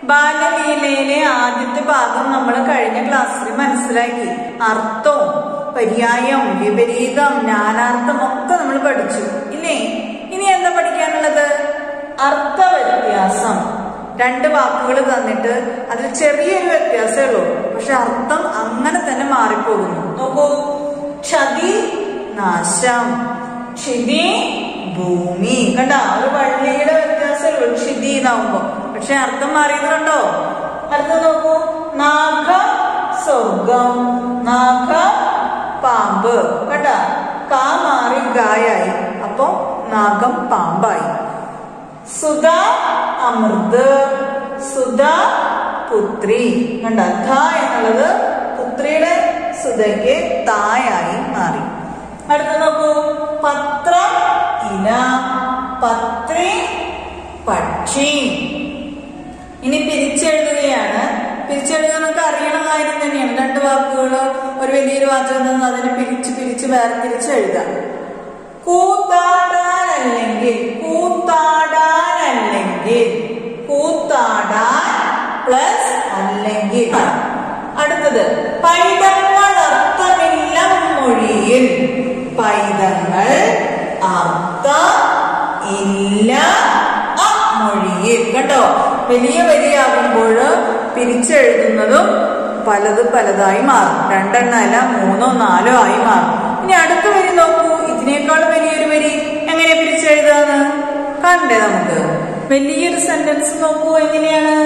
ബാലലീലയിലെ ആദ്യത്തെ ഭാഗം നമ്മൾ കഴിഞ്ഞ ക്ലാസ്സിൽ മനസ്സിലാക്കി അർത്ഥവും പര്യായം വിപരീതം ജ്ഞാനാർത്ഥം ഒക്കെ നമ്മൾ പഠിച്ചു ഇല്ലേ ഇനി എന്താ പഠിക്കാനുള്ളത് അർത്ഥവ്യത്യാസം രണ്ട് വാക്കുകൾ തന്നിട്ട് അതിൽ ചെറിയൊരു വ്യത്യാസമേ ഉള്ളൂ പക്ഷെ അർത്ഥം അങ്ങനെ തന്നെ മാറിപ്പോകുന്നു നോക്കൂ ക്ഷതി നാശം ക്ഷിതി ഭൂമി കണ്ട ഒരു വള്ളിയുടെ വ്യത്യാസമേ ഉള്ളൂ ക്ഷിതി എന്നാവുമ്പോ പക്ഷെ അർത്ഥം മാറിയത് കണ്ടോ അടുത്ത നോക്കൂ നാഗ സ്വർഗം നാഗ പാമ്പ് കണ്ട കാ മാറി ഗായായി അപ്പൊ നാഗം പാമ്പായി സുധ അമൃത് സുധ പുത്രി കണ്ട ധ എന്നുള്ളത് പുത്രിയുടെ സുധയ്ക്ക് തായായി മാറി അടുത്ത നോക്കൂ പത്ര ഇല പത്രി പക്ഷി ഇനി പിരിച്ചെഴുതുകയാണ് പിരിച്ചെഴുതുക നമുക്ക് അറിയണ കാര്യം തന്നെയാണ് രണ്ട് വാക്കുകൾ ഒരു വലിയൊരു വാചകം തന്ന് അതിനെ പിരിച്ച് പിരിച്ച് വേർതിരിച്ച് എഴുതാം കൂത്താടാനല്ലെങ്കിൽ കൂത്താടാനല്ലെങ്കിൽ കൂത്താടാൻ പ്ലസ് അല്ലെങ്കിൽ അടുത്തത് പൈതങ്ങൾ അർത്ഥമില്ല മൊഴിയിൽ പൈതങ്ങൾ അർത്ഥം ഇല്ല മൊഴിയിൽ കേട്ടോ വലിയ വരിയാകുമ്പോൾ പിരിച്ചെഴുതുന്നതും പലത് പലതായി മാറും രണ്ടെണ്ണമല്ല മൂന്നോ നാലോ ആയി മാറും ഇനി അടുത്ത വരി നോക്കൂ ഇതിനേക്കാൾ വലിയൊരു വരി എങ്ങനെ പിരിച്ചെഴുതാന്ന് കണ്ടേ നമുക്ക് വലിയൊരു സെന്റൻസ് നോക്കൂ എങ്ങനെയാണ്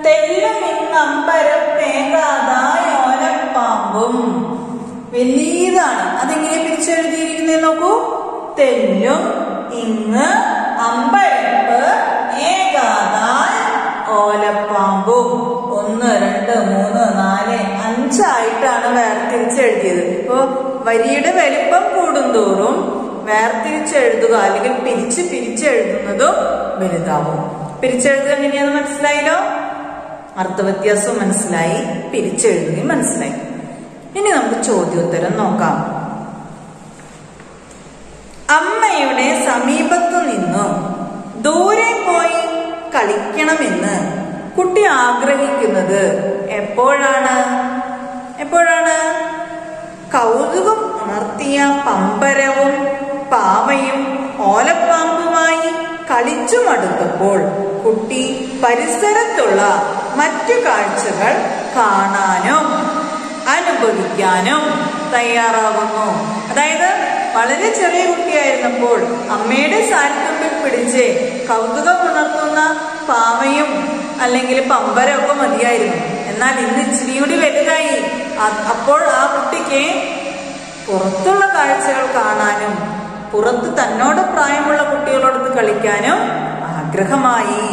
തെല്ലുമിന്നമ്പരപ്പേകാതായോലപ്പാമ്പും വലിയതാണ് അതെങ്ങനെ പിരിച്ചെഴുതിയിരിക്കുന്നത് നോക്കൂ തെല്ലും ഇങ്ങ് അമ്പരപ്പ് ഏകാതാൽ ഓലപ്പാമ്പും ഒന്ന് രണ്ട് മൂന്ന് നാല് അഞ്ചായിട്ടാണ് വേർതിരിച്ചെഴുതിയത് ഇപ്പോ വരിയുടെ വലിപ്പം കൂടുന്തോറും വേർതിരിച്ചെഴുതുക അല്ലെങ്കിൽ പിരിച്ച് പിരിച്ചെഴുതുന്നതും വലുതാവും പിരിച്ചെഴുതുക എങ്ങനെയാന്ന് മനസ്സിലായല്ലോ അർത്ഥവ്യത്യാസവും മനസ്സിലായി പിരിച്ചെഴുതുകയും മനസ്സിലായി ഇനി നമുക്ക് ചോദ്യോത്തരം നോക്കാം അമ്മയുടെ സമീപത്തു നിന്നും ദൂരെ പോയി കളിക്കണമെന്ന് കുട്ടി ആഗ്രഹിക്കുന്നത് എപ്പോഴാണ് എപ്പോഴാണ് കൗതുകം ഉണർത്തിയ പമ്പരവും പാവയും ഓലപ്പാമ്പുമായി കളിച്ചു മടുത്തപ്പോൾ കുട്ടി പരിസരത്തുള്ള മറ്റു കാഴ്ചകൾ കാണാനും അനുഭവിക്കാനും തയ്യാറാകുന്നു അതായത് വളരെ ചെറിയ കുട്ടിയായിരുന്നപ്പോൾ അമ്മയുടെ സാൽത്തുമ്പിൽ പിടിച്ച് കൗതുകം ഉണർത്തുന്ന പാവയും അല്ലെങ്കിൽ പമ്പരമൊക്കെ മതിയായിരുന്നു എന്നാൽ ഇന്ന് ഇച്ചിരി കൂടി വലുതായി അപ്പോൾ ആ കുട്ടിക്ക് പുറത്തുള്ള കാഴ്ചകൾ കാണാനും പുറത്ത് തന്നോട് പ്രായമുള്ള കുട്ടികളോടൊത്ത് കളിക്കാനും ആഗ്രഹമായി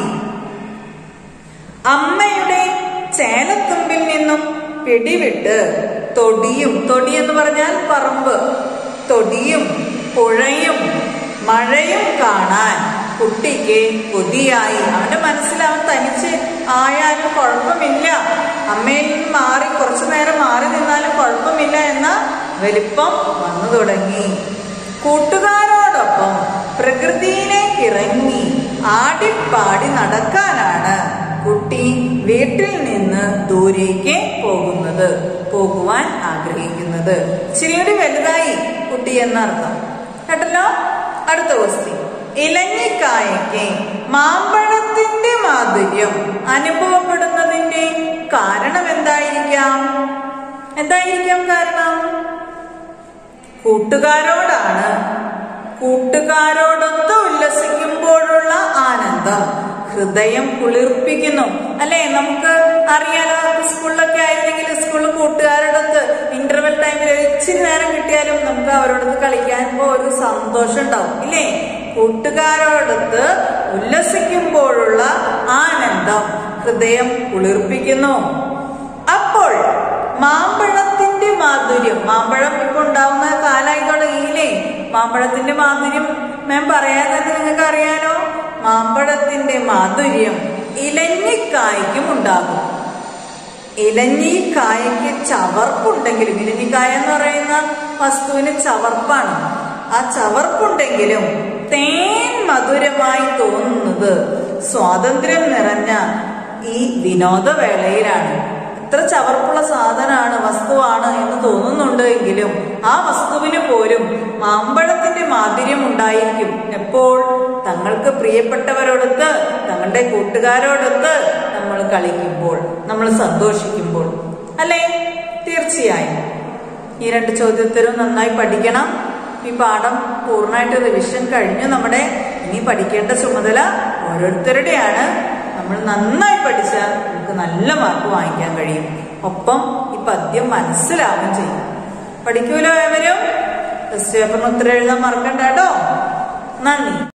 അമ്മയുടെ ചേലത്തുമ്പിൽ നിന്നും പിടിവിട്ട് തൊടിയും തൊടി എന്ന് പറഞ്ഞാൽ പറമ്പ് തൊടിയും പുഴയും മഴയും കാണാൻ കുട്ടിക്ക് കൊതിയായി അവന്റെ മനസ്സിൽ അവൻ തനിച്ച് ആയാലും കുഴപ്പമില്ല അമ്മയിൽ നിന്ന് മാറി കുറച്ചു നേരം മാറി നിന്നാലും കുഴപ്പമില്ല എന്ന വലിപ്പം വന്നു തുടങ്ങി കൂട്ടുകാരോടൊപ്പം പ്രകൃതിയിലേക്ക് ഇറങ്ങി ആടിപ്പാടി നടക്കാനാണ് കുട്ടി വീട്ടിൽ നിന്ന് ദൂരേക്ക് പോകുന്നത് പോകുവാൻ ആഗ്രഹിക്കുന്നത് ഇച്ചിരിയുടെ വലുതായി കുട്ടി എന്നർത്ഥം കേട്ടല്ലോ അടുത്ത ക്വസ്റ്റ്യൻ ഇലഞ്ഞിക്കായയ്ക്ക് മാമ്പഴത്തിന്റെ മാധുര്യം അനുഭവപ്പെടുന്നതിന്റെ കാരണം എന്തായിരിക്കാം എന്തായിരിക്കാം കാരണം കൂട്ടുകാരോടാണ് കൂട്ടുകാരോടൊത്ത് ഉല്ലസിക്കുമ്പോഴുള്ള ആനന്ദം ഹൃദയം കുളിർപ്പിക്കുന്നു അല്ലെ നമുക്ക് അറിയാലോ സ്കൂളിലൊക്കെ ആയിരുന്നെങ്കിൽ സ്കൂളിൽ കൂട്ടുകാരോടൊത്ത് ഇന്റർവെൽ ടൈമിൽ ഇച്ചിരി നേരം കിട്ടിയാലും നമുക്ക് അവരോടൊത്ത് കളിക്കാൻ ഒരു സന്തോഷം ഉണ്ടാവും ഇല്ലേ കൂട്ടുകാരോടൊത്ത് ഉല്ലസിക്കുമ്പോഴുള്ള ആനന്ദം ഹൃദയം കുളിർപ്പിക്കുന്നു അപ്പോൾ മാമ്പഴത്തിന്റെ മാധുര്യം മാമ്പഴം ഇപ്പൊ ഉണ്ടാവുന്ന കാലായി തുടങ്ങിയില്ലേ മാമ്പഴത്തിന്റെ മാധുര്യം മാം പറയാൻ തന്നെ നിങ്ങൾക്ക് അറിയാലോ മാമ്പഴത്തിന്റെ മാധുര്യം ഇലഞ്ഞിക്കായ്ക്കും ഉണ്ടാകും ഇലഞ്ഞിക്കായക്ക് ചവർപ്പുണ്ടെങ്കിലും ഇലഞ്ഞിക്കായ എന്ന് പറയുന്ന വസ്തുവിന് ചവർപ്പാണ് ആ ചവർപ്പുണ്ടെങ്കിലും തേൻ മധുരമായി തോന്നുന്നത് സ്വാതന്ത്ര്യം നിറഞ്ഞ ഈ വിനോദവേളയിലാണ് എത്ര ചവർപ്പുള്ള സാധനമാണ് വസ്തുവാണ് എന്ന് തോന്നുന്നുണ്ട് എങ്കിലും ആ വസ്തുവിന് പോലും മാമ്പഴത്തിന്റെ മാധുര്യം ഉണ്ടായിരിക്കും എപ്പോൾ തങ്ങൾക്ക് പ്രിയപ്പെട്ടവരോടൊത്ത് തങ്ങളുടെ കൂട്ടുകാരോടൊത്ത് നമ്മൾ കളിക്കുമ്പോൾ നമ്മൾ സന്തോഷിക്കുമ്പോൾ അല്ലേ തീർച്ചയായും ഈ രണ്ട് ചോദ്യോത്തരവും നന്നായി പഠിക്കണം ഈ പാഠം പൂർണ്ണമായിട്ട് റിവിഷൻ കഴിഞ്ഞു നമ്മുടെ ഇനി പഠിക്കേണ്ട ചുമതല ഓരോരുത്തരുടെയാണ് നമ്മൾ നന്നായി പഠിച്ചാൽ നമുക്ക് നല്ല മാർക്ക് വാങ്ങിക്കാൻ കഴിയും ഒപ്പം ഈ പദ്യം മനസ്സിലാവുകയും ചെയ്യും പഠിക്കൂലോ ഏവരും ടെസ്റ്റ് പേപ്പറിന് ഉത്തരം എഴുതാൻ മറക്കണ്ട കേട്ടോ നന്ദി